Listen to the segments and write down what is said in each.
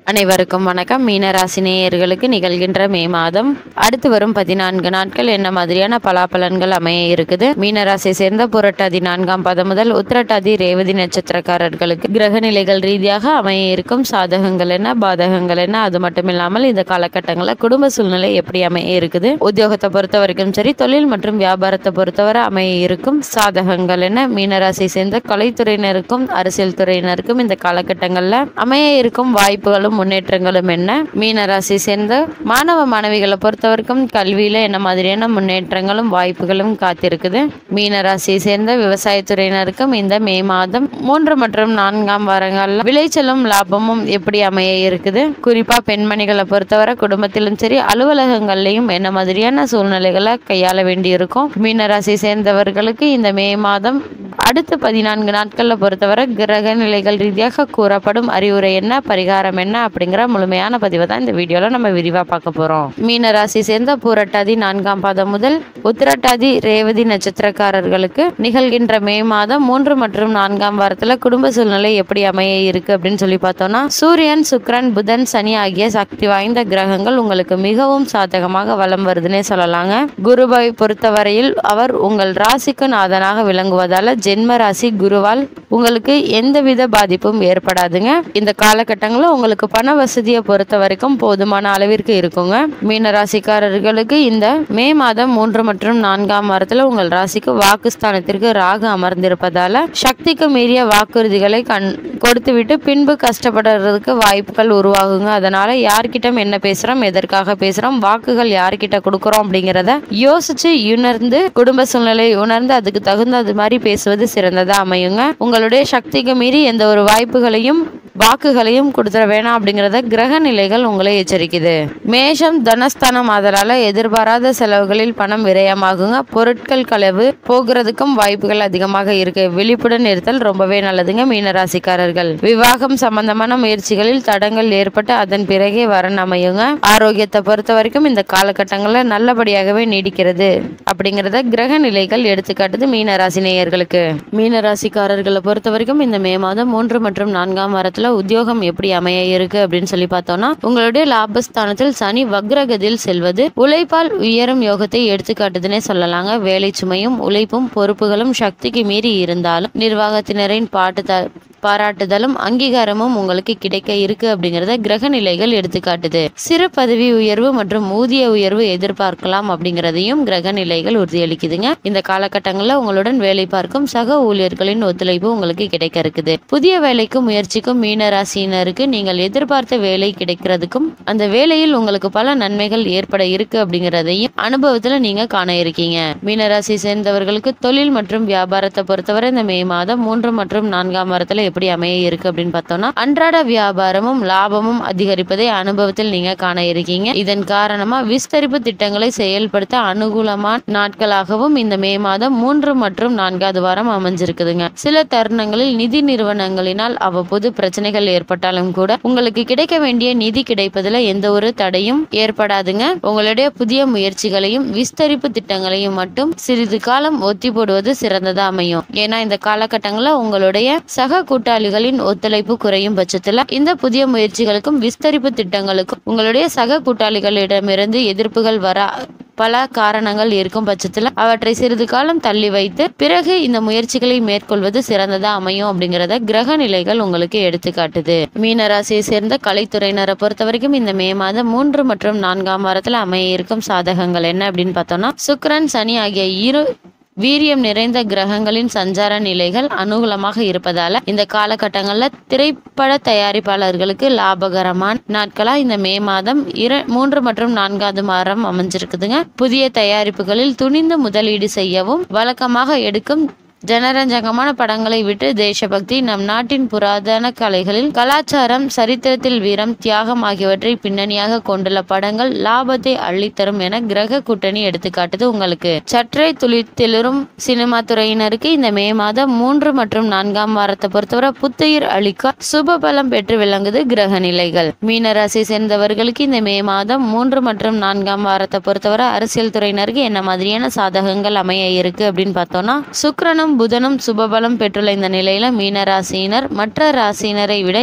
அனைவருக்கும் வணக்கம் மீனராசி நேயர்களுக்கு நிகழ்கின்ற மே மாதம் அடுத்து வரும் பதினான்கு நாட்கள் என்ன மாதிரியான பலாபலன்கள் அமைய இருக்குது மீனராசியை சேர்ந்த புரட்டாதி நான்காம் பதம் முதல் உத்திரட்டாதி ரேவதி நட்சத்திரக்காரர்களுக்கு கிரக நிலைகள் ரீதியாக அமைய இருக்கும் சாதகங்கள் என்ன பாதகங்கள் என்ன அது மட்டும் இல்லாமல் இந்த காலகட்டங்களில் குடும்ப சூழ்நிலை எப்படி அமைய இருக்குது உத்தியோகத்தை பொறுத்த வரைக்கும் சரி தொழில் மற்றும் வியாபாரத்தை பொறுத்தவரை அமைய இருக்கும் சாதகங்கள் என்ன மீனராசியை சேர்ந்த கலைத்துறையினருக்கும் அரசியல் துறையினருக்கும் இந்த காலகட்டங்களில் அமைய இருக்கும் வாய்ப்புகளும் முன்னேற்றங்களும் என்ன மீனராசி சேர்ந்த மாணவ மாணவிகளை பொறுத்த வரைக்கும் கல்வியில என்ன மாதிரியான முன்னேற்றங்களும் வாய்ப்புகளும் காத்திருக்குது மீனராசியை சேர்ந்த விவசாயத்துறையினருக்கும் இந்த மே மாதம் மூன்று மற்றும் நான்காம் வாரங்கள்ல விளைச்சலும் லாபமும் எப்படி அமைய இருக்குது குறிப்பா பெண்மணிகளை பொறுத்தவரை குடும்பத்திலும் சரி அலுவலகங்கள்லயும் என்ன மாதிரியான சூழ்நிலைகளை கையாள வேண்டியிருக்கும் மீனராசியை சேர்ந்தவர்களுக்கு இந்த மே மாதம் அடுத்த பதினான்கு நாட்கள்ல பொறுத்தவரை கிரக நிலைகள் ரீதியாக கூறப்படும் அறிவுரை என்ன பரிகாரம் என்ன அப்படிங்கிற முழுமையான பதிவை தான் இந்த வீடியோல நம்ம விரிவா பார்க்க போறோம் மீன ராசி சேர்ந்த பூரட்டாதி நான்காம் பாதம் முதல் உத்திரட்டாதி ரேவதி நட்சத்திரக்காரர்களுக்கு நிகழ்கின்ற மே மாதம் மூன்று மற்றும் நான்காம் வாரத்துல குடும்ப சூழ்நிலை எப்படி அமைய இருக்கு அப்படின்னு சொல்லி பார்த்தோம்னா சூரியன் சுக்கிரன் புதன் சனி ஆகிய சக்தி வாய்ந்த கிரகங்கள் உங்களுக்கு மிகவும் சாதகமாக வலம் வருதுன்னே சொல்லலாங்க குருவை பொறுத்தவரையில் அவர் உங்கள் ராசிக்கு நாதனாக விளங்குவதால ஜென்ம ராசி குருவால் உங்களுக்கு எந்தவித பாதிப்பும் ஏற்படாதுங்க இந்த காலகட்டங்களில் உங்களுக்கு பண வசதியை பொறுத்த வரைக்கும் போதுமான அளவிற்கு இருக்குங்க மீன ராசிக்காரர்களுக்கு இந்த மே மாதம் மூன்று மற்றும் நான்காம் வாரத்தில் உங்கள் ராசிக்கு வாக்குஸ்தானத்திற்கு ராகு அமர்ந்திருப்பதால சக்திக்கு மீறிய வாக்குறுதிகளை கண் கொடுத்துவிட்டு பின்பு கஷ்டப்படுறதுக்கு வாய்ப்புகள் உருவாகுங்க அதனால யார்கிட்ட என்ன பேசுறோம் எதற்காக பேசுறோம் வாக்குகள் யார்கிட்ட கொடுக்குறோம் அப்படிங்கிறத யோசிச்சு உணர்ந்து குடும்ப சூழ்நிலை உணர்ந்து அதுக்கு தகுந்தது மாதிரி பேசுவது சிறந்ததா அமையுங்க உங்களுடைய சக்திக்கு மீறி எந்த ஒரு வாய்ப்புகளையும் வாக்குகளையும் கொடுத்துட வேணாம் அப்படிங்கிறத கிரக நிலைகள் உங்களை எச்சரிக்குது மேஷம் தனஸ்தானம் ஆதலால எதிர்பாராத செலவுகளில் பணம் விரயமாகுங்க பொருட்கள் களவு போகிறதுக்கும் வாய்ப்புகள் அதிகமாக இருக்கு விழிப்புடன் இருத்தல் ரொம்பவே நல்லதுங்க மீனராசிக்காரர்கள் விவாகம் சம்பந்தமான முயற்சிகளில் தடங்கள் ஏற்பட்டு அதன் பிறகே வரன் அமையுங்க ஆரோக்கியத்தை பொறுத்த வரைக்கும் இந்த காலகட்டங்களில் நல்லபடியாகவே நீடிக்கிறது அப்படிங்கிறத கிரக நிலைகள் எடுத்துக்காட்டுது மீனராசி நேயர்களுக்கு மீனராசிக்காரர்களை பொறுத்த வரைக்கும் இந்த மே மாதம் மூன்று மற்றும் நான்காம் வாரத்துல உத்தியோகம் எப்படி அமைய இருக்கு அப்படின்னு சொல்லி பார்த்தோம்னா உங்களுடைய லாபஸ்தானத்தில் சனி வக்ரகதியில் செல்வது உழைப்பால் உயரும் யோகத்தை எடுத்துக்காட்டுதுன்னே சொல்லலாங்க வேலை சுமையும் உழைப்பும் பொறுப்புகளும் சக்திக்கு மீறி இருந்தாலும் நிர்வாகத்தினரின் பாட்டு த பாராட்டுதலும் அங்கீகாரமும் உங்களுக்கு கிடைக்க இருக்கு அப்படிங்கறத கிரக நிலைகள் எடுத்துக்காட்டுது சிறு பதவி உயர்வு மற்றும் ஊதிய உயர்வு எதிர்பார்க்கலாம் அப்படிங்கறதையும் கிரக நிலைகள் உறுதியளிக்குதுங்க இந்த காலகட்டங்களில் உங்களுடன் வேலை பார்க்கும் சக ஊழியர்களின் ஒத்துழைப்பு உங்களுக்கு கிடைக்க இருக்குது புதிய வேலைக்கு முயற்சிக்கும் மீன ராசியினருக்கு நீங்கள் எதிர்பார்த்த வேலை கிடைக்கிறதுக்கும் அந்த வேலையில் உங்களுக்கு பல நன்மைகள் ஏற்பட இருக்கு அப்படிங்கறதையும் அனுபவத்துல நீங்க காண இருக்கீங்க மீனராசி சேர்ந்தவர்களுக்கு தொழில் மற்றும் வியாபாரத்தை பொறுத்தவரை இந்த மே மாதம் மூன்று மற்றும் நான்காம் வாரத்துல எப்படி அமைய இருக்கு அப்படின்னு பார்த்தோம்னா அன்றாட வியாபாரமும் லாபமும் அதிகரிப்பதை அனுபவத்தில் நீங்க காண இருக்கீங்க இதன் காரணமா விஸ்தரிப்பு திட்டங்களை செயல்படுத்த அனுகூலமான நாட்களாகவும் இந்த மே மாதம் மூன்று மற்றும் நான்காவது வாரம் அமைஞ்சிருக்குதுங்க சில தருணங்களில் நிதி நிறுவனங்களினால் அவ்வப்போது பிரச்சனைகள் ஏற்பட்டாலும் கூட உங்களுக்கு கிடைக்க வேண்டிய நிதி கிடைப்பதுல எந்த ஒரு தடையும் ஏற்படாதுங்க உங்களுடைய புதிய முயற்சிகளையும் விஸ்தரிப்பு திட்டங்களையும் மட்டும் சிறிது காலம் ஒத்தி போடுவது சிறந்ததா அமையும் ஏன்னா இந்த காலகட்டங்களில் உங்களுடைய சக கூட்டாளிகளின் ஒத்துழைப்பு குறையும் பட்சத்துல இந்த புதிய முயற்சிகளுக்கும் விஸ்தரிப்பு திட்டங்களுக்கும் உங்களுடைய சக கூட்டாளிகளிடமிருந்து எதிர்ப்புகள் வர பல காரணங்கள் இருக்கும் பட்சத்தில் அவற்றை சிறிது காலம் தள்ளி வைத்து பிறகு இந்த முயற்சிகளை மேற்கொள்வது சிறந்ததா அமையும் அப்படிங்கிறத கிரக நிலைகள் உங்களுக்கு எடுத்துக்காட்டுது மீனராசியை சேர்ந்த கலைத்துறையினரை பொறுத்த வரைக்கும் இந்த மே மாதம் மூன்று மற்றும் நான்காம் வாரத்தில் அமைய இருக்கும் சாதகங்கள் என்ன அப்படின்னு பார்த்தோம்னா சுக்கிரன் சனி ஆகிய இரு வீரியம் நிறைந்த கிரகங்களின் சஞ்சார நிலைகள் அனுகூலமாக இருப்பதால இந்த காலகட்டங்களில் திரைப்பட தயாரிப்பாளர்களுக்கு லாபகரமான நாட்களா இந்த மே மாதம் இர மூன்று மற்றும் நான்காவது வாரம் அமைஞ்சிருக்குதுங்க புதிய தயாரிப்புகளில் துணிந்து முதலீடு செய்யவும் வழக்கமாக எடுக்கும் ஜனரஞ்சகமான படங்களை விட்டு தேசபக்தி நம் நாட்டின் புராதன கலைகளில் கலாச்சாரம் சரித்திரத்தில் வீரம் தியாகம் ஆகியவற்றை பின்னணியாக கொண்டுள்ள படங்கள் லாபத்தை அள்ளித்தரும் என கிரக கூட்டணி எடுத்துக்காட்டுது உங்களுக்கு சற்றே துளித்திலும் சினிமா துறையினருக்கு இந்த மே மாதம் மூன்று மற்றும் நான்காம் வாரத்தை பொறுத்தவரை புத்துயிர் அளிக்க சுப பலம் பெற்று விளங்குது கிரக நிலைகள் மீனராசி சேர்ந்தவர்களுக்கு இந்த மே மாதம் மூன்று மற்றும் நான்காம் வாரத்தை பொறுத்தவரை அரசியல் துறையினருக்கு என்ன மாதிரியான சாதகங்கள் அமைய இருக்கு அப்படின்னு பார்த்தோம்னா சுக்கிரனும் புதனும் சுபபலம் பெற்றுள்ள இந்த நிலையில மீன ராசியினர் மற்ற ராசியினரை விட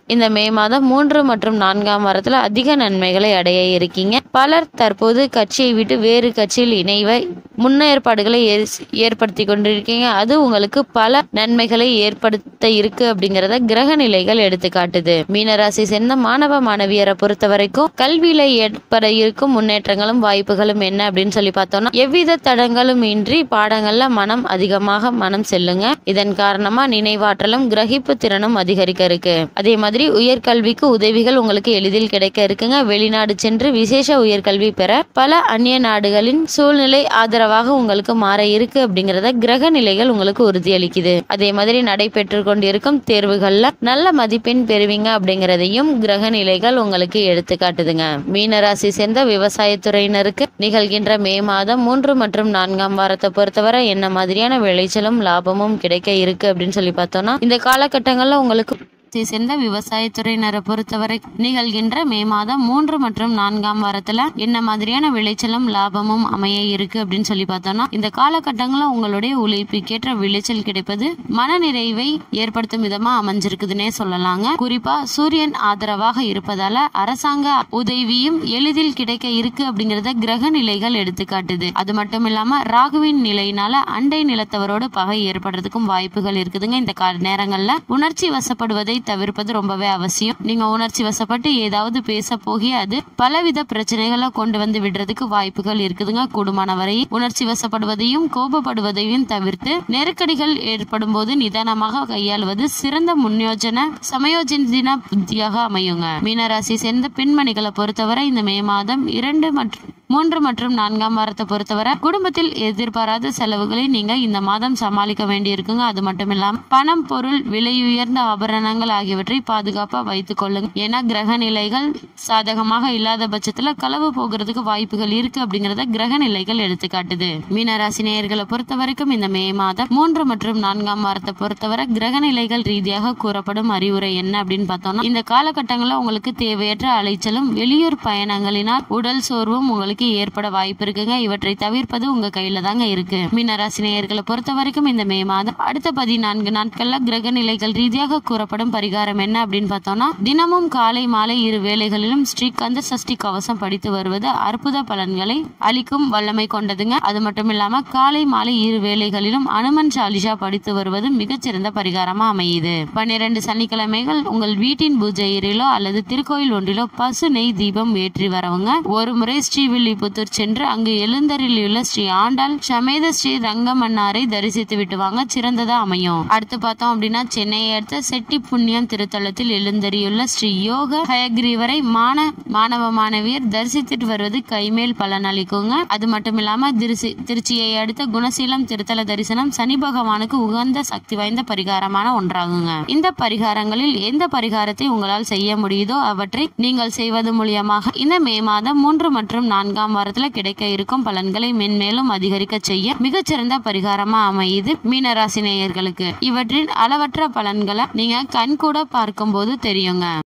இந்த மே மாதம் மூன்று மற்றும் நான்காம் வாரத்துல அதிக நன்மைகளை அடைய இருக்கீங்க பலர் தற்போது கட்சியை விட்டு வேறு கட்சியில் இணைவை முன்னேற்பாடுகளை ஏற்- ஏற்படுத்தி கொண்டிருக்கீங்க அது உங்களுக்கு பல நன்மைகளை ஏற்படுத்த இருக்கு அப்படிங்கறத கிரக நிலைகள் எடுத்து காட்டுது மீனராசி சேர்ந்த மாணவ மாணவியரை பொறுத்த வரைக்கும் கல்வியில ஏற்பட இருக்கும் முன்னேற்றங்களும் வாய்ப்புகளும் என்ன அப்படின்னு சொல்லி பார்த்தோம்னா எவ்வித தடங்களும் இன்றி பாடங்கள்ல மனம் அதிகமாக மனம் செல்லுங்க இதன் காரணமா நினைவாற்றலும் கிரகிப்பு திறனும் அதிகரிக்க இருக்கு அதே மாதிரி உயர்கல்விக்கு உதவிகள் உங்களுக்கு எளிதில் கிடைக்க இருக்குங்க வெளிநாடு சென்று விசேஷ உயர்கல்வி பெற பல அந்நிய நாடுகளின் சூழ்நிலை ஆதரவாக உங்களுக்கு மாற இருக்கு அப்படிங்கறத கிரக நிலைகள் உங்களுக்கு உறுதியளிக்குது அதே மாதிரி நடைபெற்று கொண்டிருக்கும் தேர்வுகள்ல நல்ல மதிப்பெண் பெறுவீங்க அப்படிங்கறதையும் கிரக நிலைகள் உங்களுக்கு எடுத்து காட்டுதுங்க மீனராசி சேர்ந்த விவசாயத்துறையினருக்கு நிகழ்கின்ற மே மாதம் மூன்று மற்றும் நான்காம் வாரத்தை பொறுத்தவரை என்ன மாதிரியான விளைச்சலும் லாபமும் கிடைக்க இருக்கு அப்படின்னு சொல்லி பார்த்தோம்னா இந்த காலகட்டங்கள்ல உங்களுக்கு ராசியை சேர்ந்த விவசாயத்துறையினரை பொறுத்தவரை நிகழ்கின்ற மே மாதம் மூன்று மற்றும் நான்காம் வாரத்துல என்ன மாதிரியான விளைச்சலும் லாபமும் அமைய இருக்கு அப்படின்னு சொல்லி பார்த்தோம்னா இந்த காலகட்டங்களில் உங்களுடைய உழைப்புக்கேற்ற விளைச்சல் கிடைப்பது மன நிறைவை ஏற்படுத்தும் விதமா அமைஞ்சிருக்குதுன்னே சொல்லலாங்க குறிப்பா சூரியன் ஆதரவாக இருப்பதால அரசாங்க உதவியும் எளிதில் கிடைக்க இருக்கு அப்படிங்கறத கிரக நிலைகள் எடுத்து காட்டுது அது மட்டும் இல்லாம ராகுவின் நிலையினால அண்டை நிலத்தவரோடு பகை ஏற்படுறதுக்கும் வாய்ப்புகள் இருக்குதுங்க இந்த கா- நேரங்கள்ல உணர்ச்சி வசப்படுவதை தவிர்ப்பது ரொம்பவே அவசியம் நீங்க உணர்ச்சி வசப்பட்டு ஏதாவது பேச போகி அது பலவித பிரச்சனைகளை கொண்டு வந்து விடுறதுக்கு வாய்ப்புகள் இருக்குதுங்க கூடுமான வரை உணர்ச்சி வசப்படுவதையும் கோபப்படுவதையும் தவிர்த்து நெருக்கடிகள் ஏற்படும் போது நிதானமாக கையாளுவது சிறந்த முன்யோஜன சமயோஜன புத்தியாக அமையுங்க மீனராசி சேர்ந்த பெண்மணிகளை பொறுத்தவரை இந்த மே மாதம் இரண்டு மற்றும் மூன்று மற்றும் நான்காம் வாரத்தை பொறுத்தவரை குடும்பத்தில் எதிர்பாராத செலவுகளை நீங்க இந்த மாதம் சமாளிக்க வேண்டியிருக்குங்க அது மட்டும் இல்லாம பணம் பொருள் விலையுயர்ந்த ஆபரணங்கள் ஆகியவற்றை பாதுகாப்பா வைத்துக் கொள்ளுங்க ஏன்னா கிரக நிலைகள் சாதகமாக இல்லாத பட்சத்துல களவு போகிறதுக்கு வாய்ப்புகள் இருக்கு அப்படிங்கறத கிரக நிலைகள் எடுத்து காட்டுது மீனராசி நேயர்களை பொறுத்த வரைக்கும் இந்த மே மாதம் மூன்று மற்றும் நான்காம் வாரத்தை பொறுத்தவரை கிரக நிலைகள் ரீதியாக கூறப்படும் அறிவுரை என்ன அப்படின்னு பார்த்தோம்னா இந்த காலகட்டங்களில் உங்களுக்கு தேவையற்ற அலைச்சலும் வெளியூர் பயணங்களினால் உடல் சோர்வும் உங்களுக்கு ஏற்பட வாய்ப்பு இருக்குங்க இவற்றை தவிர்ப்பது உங்க கையில தாங்க இருக்கு மீனராசி நேயர்களை பொறுத்த வரைக்கும் இந்த மே மாதம் அடுத்த பதினான்கு நாட்கள்ல கிரக நிலைகள் ரீதியாக கூறப்படும் பரிகாரம் என்ன அப்படின்னு பார்த்தோம்னா தினமும் காலை மாலை இரு வேளைகளிலும் ஸ்ரீ கந்த சஷ்டி கவசம் படித்து வருவது அற்புத பலன்களை அளிக்கும் வல்லமை கொண்டதுங்க அது மட்டும் இல்லாம காலை மாலை இரு வேளைகளிலும் அனுமன் சாலிஷா படித்து வருவது மிகச்சிறந்த பரிகாரமா அமையுது பன்னிரண்டு சனிக்கிழமைகள் உங்கள் வீட்டின் பூஜை அறையிலோ அல்லது திருக்கோயில் ஒன்றிலோ பசு நெய் தீபம் ஏற்றி வரவங்க ஒரு முறை ஸ்ரீவில்லிபுத்தூர் சென்று அங்கு எழுந்தருளியுள்ள ஸ்ரீ ஆண்டாள் சமேத ஸ்ரீ ரங்கமன்னாரை தரிசித்து விட்டு வாங்க சிறந்ததா அமையும் அடுத்து பார்த்தோம் அப்படின்னா சென்னையை அடுத்த செட்டி புண்ணியம் திருத்தலத்தில் எழுந்தறியுள்ள ஸ்ரீ யோக ஹயக்ரீவரை மான மாணவ மாணவியர் தரிசித்துட்டு வருவது கைமேல் பலன் அளிக்குங்க அது மட்டும் இல்லாம திருச்சி திருச்சியை அடுத்த குணசீலம் திருத்தல தரிசனம் சனி பகவானுக்கு உகந்த சக்தி வாய்ந்த பரிகாரமான ஒன்றாகுங்க இந்த பரிகாரங்களில் எந்த பரிகாரத்தை உங்களால் செய்ய முடியுதோ அவற்றை நீங்கள் செய்வது மூலியமாக இந்த மே மாதம் மூன்று மற்றும் நான்காம் வாரத்துல கிடைக்க இருக்கும் பலன்களை மென்மேலும் அதிகரிக்க செய்ய மிகச்சிறந்த பரிகாரமா அமையுது மீனராசி நேயர்களுக்கு இவற்றின் அளவற்ற பலன்களை நீங்க கண் கூட பார்க்கும்போது தெரியுங்க